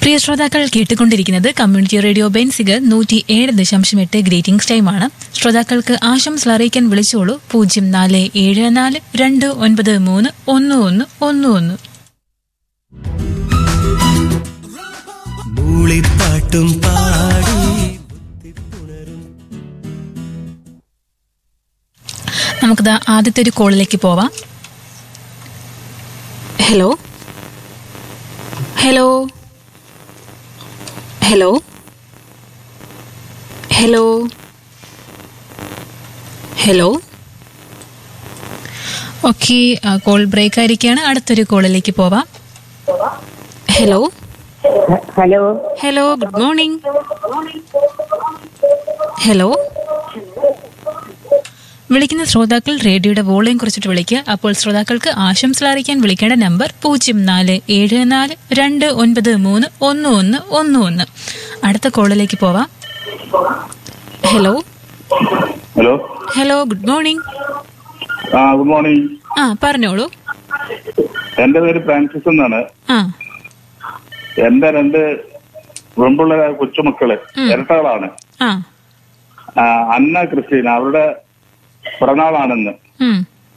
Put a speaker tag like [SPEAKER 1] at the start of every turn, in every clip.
[SPEAKER 1] പ്രിയ ശ്രോതാക്കൾ കേട്ടുകൊണ്ടിരിക്കുന്നത് community radio ബെൻസിഗ് നൂറ്റി ഏഴ് ദശാംശം എട്ട് ഗ്രീറ്റിംഗ്സ് ടൈമാണ് ശ്രോതാക്കൾക്ക് ആശംസ അറിയിക്കാൻ വിളിച്ചോളൂ പൂജ്യം നാല് ഏഴ് നാല് രണ്ട് ഒൻപത് മൂന്ന് ഒന്ന് ഒന്ന് ഒന്ന് ഒന്ന്
[SPEAKER 2] മൂളിപ്പാട്ടും പാടി
[SPEAKER 1] നമുക്കിത് ആദ്യത്തെ ഒരു കോളിലേക്ക് പോവാം hello hello hello hello hello okay call break ആയിരിക്കുകയാണ് അടുത്തൊരു കോളിലേക്ക് പോവാം hello
[SPEAKER 3] hello
[SPEAKER 1] hello good morning hello വിളിക്കുന്ന ശ്രോതാക്കൾ റേഡിയോയുടെ വോളിയം കുറിച്ചിട്ട് വിളിക്കുക അപ്പോൾ ശ്രോതാക്കൾക്ക് ആശംസ അറിയിക്കാൻ വിളിക്കേണ്ട നമ്പർ പൂജ്യം നാല് ഏഴ് നാല് രണ്ട് ഒൻപത് മൂന്ന് ഒന്ന് ഒന്ന് ഒന്ന് ഒന്ന് അടുത്ത കോളിലേക്ക് പോവാം hello
[SPEAKER 4] hello
[SPEAKER 1] hello good morning
[SPEAKER 4] ആ ഗുഡ് മോർണിംഗ്
[SPEAKER 1] ആ പറഞ്ഞോളൂ
[SPEAKER 4] എന്റെ പേര് ഫ്രാൻസിസ് എന്നാണ്
[SPEAKER 1] ആ
[SPEAKER 4] എന്റെ രണ്ട് വെമ്പുള്ള കൊച്ചുമക്കള്
[SPEAKER 1] ഉം.
[SPEAKER 4] ഇരട്ടകളാണ്
[SPEAKER 1] ആ
[SPEAKER 4] ആ, അന്ന ക്രിസ്റ്റീന അവരുടെ പിറന്നാളാണെന്ന്
[SPEAKER 1] ഉം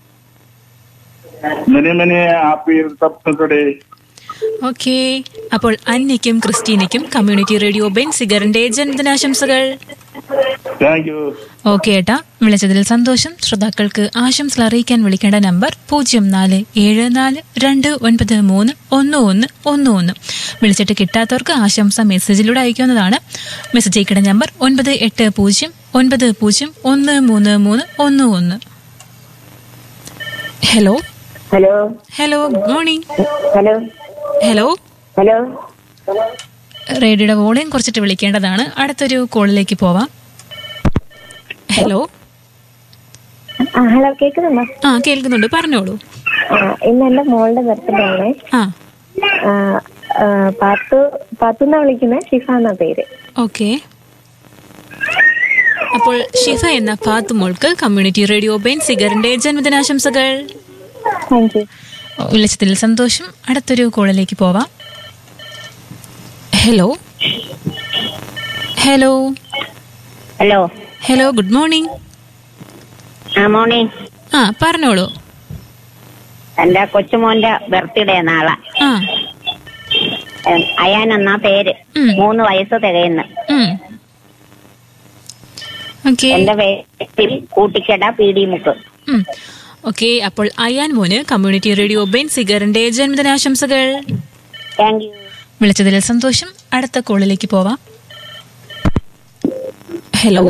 [SPEAKER 4] many many happy today
[SPEAKER 1] okay അപ്പോൾ അന്നയ്ക്കും ക്രിസ്റ്റീനയ്ക്കും കമ്മ്യൂണിറ്റി റേഡിയോ ബെൻ സിഗറിന്റെ ജന്മദിനാശംസകൾ
[SPEAKER 4] താങ്ക് യു
[SPEAKER 1] ഓക്കെ ഏട്ടാ വിളിച്ചതിൽ സന്തോഷം ശ്രോതാക്കൾക്ക് ആശംസ അറിയിക്കാൻ വിളിക്കേണ്ട നമ്പർ പൂജ്യം നാല് ഏഴ് നാല് രണ്ട് ഒൻപത് മൂന്ന് ഒന്ന് ഒന്ന് ഒന്ന് ഒന്ന് വിളിച്ചിട്ട് കിട്ടാത്തവർക്ക് ആശംസ മെസ്സേജിലൂടെ അയക്കാവുന്നതാണ് മെസ്സേജ് അയക്കേണ്ട നമ്പർ ഒൻപത് എട്ട് പൂജ്യം ഒൻപത് പൂജ്യം ഒന്ന് മൂന്ന് മൂന്ന് ഒന്ന് ഒന്ന് hello
[SPEAKER 3] hello
[SPEAKER 1] hello good morning
[SPEAKER 3] hello
[SPEAKER 1] hello
[SPEAKER 3] hello
[SPEAKER 1] റേഡിയോയുടെ വോളിയം കുറച്ചിട്ട് വിളിക്കേണ്ടതാണ് അടുത്തൊരു കോളിലേക്ക് പോവാം ഹലോ
[SPEAKER 3] ആ ഹലോ കേൾക്കുന്നുണ്ടോ
[SPEAKER 1] ആ കേൾക്കുന്നുണ്ട് പറഞ്ഞോളൂ
[SPEAKER 3] ആ ഇന്ന് എന്റെ മോളുടെ ബർത്ത്ഡേ ആണ്
[SPEAKER 1] ആ
[SPEAKER 3] ആ, ആ, പാത്തു പാത്തു എന്നാ വിളിക്കുന്നത് ഷിഫ എന്നാ പേര്
[SPEAKER 1] ഓക്കെ അപ്പോൾ ഷിഫ എന്ന ഫാത്തുമോൾക്ക് കമ്മ്യൂണിറ്റി റേഡിയോ ബെൻ സിഗറിന്റെ ജന്മദിനാശംസകൾ
[SPEAKER 3] താങ്ക് യു
[SPEAKER 1] വിളിച്ചതിൽ സന്തോഷം അടുത്തൊരു കോളിലേക്ക് പോവാം hello hello
[SPEAKER 5] hello
[SPEAKER 1] hello good morning
[SPEAKER 5] ആ മോർണിംഗ്
[SPEAKER 1] ആ പറഞ്ഞോളൂ
[SPEAKER 5] എന്റെ കൊച്ചുമോന്റെ ബർത്ത്ഡേ നാളെ
[SPEAKER 1] ആ
[SPEAKER 5] ഏ, അയാൻ എന്നാ പേര്
[SPEAKER 1] ഉം.
[SPEAKER 5] മൂന്ന് വയസ്സ് തികയുന്നു
[SPEAKER 1] ഓക്കെ
[SPEAKER 5] എന്റെ പേര് കൂട്ടിക്കട പി ഡി മുക്ക്
[SPEAKER 1] ഓക്കെ അപ്പോൾ അയാൻ മോന് കമ്മ്യൂണിറ്റി റേഡിയോ ബെൻ സിഗറിന്റെ ജന്മദിനാശംസകൾ
[SPEAKER 5] താങ്ക് യു
[SPEAKER 1] വിളിച്ചതിൽ സന്തോഷം അടുത്ത കോളിലേക്ക് പോവാം hello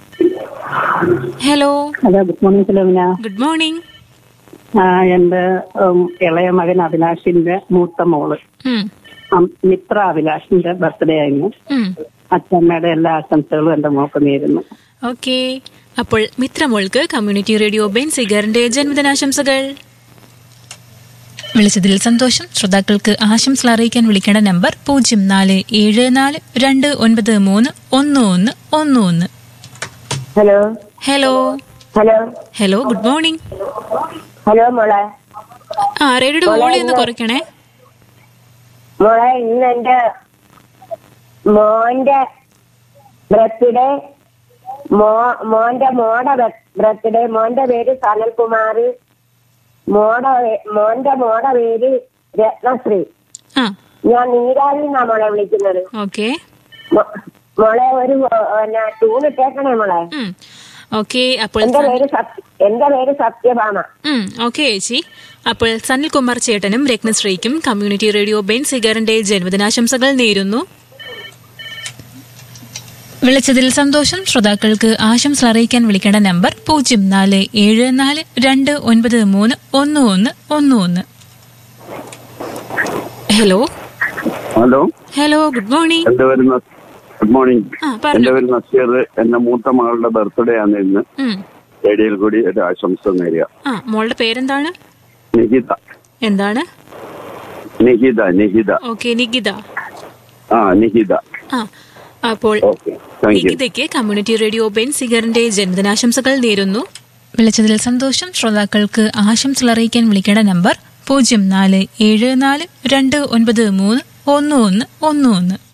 [SPEAKER 1] hello
[SPEAKER 6] hello good morning Philomina
[SPEAKER 1] good morning
[SPEAKER 6] ആ, എന്റെ ഉം, ഇളയ മകൻ അഭിലാഷിന്റെ മൂത്ത മോള്
[SPEAKER 1] ഉം,
[SPEAKER 6] അം- മിത്ര അഭിലാഷിന്റെ ബർത്ത്ഡേ ആയിരുന്നു
[SPEAKER 1] ഉം.
[SPEAKER 6] അച്ഛമ്മയുടെ എല്ലാ ആശംസകളും എന്റെ മോക്ക് നേരുന്നു
[SPEAKER 1] ഓക്കെ അപ്പോൾ മിത്രമോൾക്ക് കമ്മ്യൂണിറ്റി റേഡിയോ ബെൻ സിഗറിന്റെ ജന്മദിനാശംസകൾ വിളിച്ചതിൽ സന്തോഷം ശ്രോതാക്കൾക്ക് ആശംസ അറിയിക്കാൻ വിളിക്കേണ്ട നമ്പർ പൂജ്യം നാല് ഏഴ് നാല് രണ്ട് ഒൻപത് മൂന്ന് ഒന്ന് ഒന്ന് ഒന്ന് ഒന്ന്
[SPEAKER 3] hello
[SPEAKER 1] hello
[SPEAKER 3] hello
[SPEAKER 1] hello good morning
[SPEAKER 3] hello മോളെ
[SPEAKER 1] ആ റേഡിയോയുടെ വോളിയം ഒന്ന് കുറയ്ക്കണേ
[SPEAKER 3] മോളെ ഇന്ന് എന്റെ മോന്റെ ബർത്ത്ഡേ മോ മോന്റെ മോടെ ബർത്ത്ഡേ മോന്റെ പേര് സനൽകുമാർ മോടെ പേ- മോന്റെ മോടെ പേര് രത്നശ്രീ
[SPEAKER 1] ആ
[SPEAKER 3] ഞാൻ നീരാവി എന്നാ മോളെ വിളിക്കുന്നത്
[SPEAKER 1] ഓക്കെ
[SPEAKER 3] മോ- മോളെ ഒരു പിന്നെ ട്യൂൺ ഇട്ടേക്കണേ മോളെ
[SPEAKER 1] ഓക്കെ അപ്പോൾ
[SPEAKER 3] എന്റെ പേര് സത്യ എന്റെ പേര് സത്യഭാമ
[SPEAKER 1] ഓക്കെ ചേച്ചി അപ്പോൾ സനിൽകുമാർ ചേട്ടനും രത്നശ്രീക്കും കമ്മ്യൂണിറ്റി റേഡിയോ ബെൻ സിഗറിന്റെ ജന്മദിനാശംസകൾ നേരുന്നു വിളിച്ചതിൽ സന്തോഷം ശ്രോതാക്കൾക്ക് ആശംസ അറിയിക്കാൻ വിളിക്കേണ്ട നമ്പർ പൂജ്യം നാല് ഏഴ് നാല് രണ്ട് ഒൻപത് മൂന്ന് ഒന്ന് ഒന്ന് ഒന്ന് ഒന്ന് hello
[SPEAKER 7] hello
[SPEAKER 1] hello good morning
[SPEAKER 7] എന്റെ പേര് നസ്- ഗുഡ് മോർണിംഗ്
[SPEAKER 1] ആ പറഞ്ഞു
[SPEAKER 7] എന്റെ പേര് നസീർ എന്റെ മൂത്ത മകളുടെ ബർത്ത്ഡേ ആണ് ഇന്ന്
[SPEAKER 1] ഉം.
[SPEAKER 7] റേഡിയോയിൽ കൂടി ഒരു ആശംസ നേരിയ
[SPEAKER 1] ആ മോളുടെ പേരെന്താണ്
[SPEAKER 7] നിഹിത
[SPEAKER 1] എന്താണ്
[SPEAKER 7] നിഹിത നിഹിത
[SPEAKER 1] ഓക്കെ നികിത
[SPEAKER 7] ആ നിഹിത
[SPEAKER 1] ആ അപ്പോൾ
[SPEAKER 7] ഓക്കെ താങ്ക് യു
[SPEAKER 1] നികിതയ്ക്ക് കമ്മ്യൂണിറ്റി റേഡിയോ ബെൻ സിഗറിന്റെ ജന്മദിനാശംസകൾ നേരുന്നു വിളിച്ചതിൽ സന്തോഷം ശ്രോതാക്കൾക്ക് ആശംസകൾ അറിയിക്കാൻ വിളിക്കേണ്ട നമ്പർ പൂജ്യം നാല് ഏഴ് നാല് രണ്ട് ഒൻപത് മൂന്ന് ഒന്ന് ഒന്ന് ഒന്ന് ഒന്ന്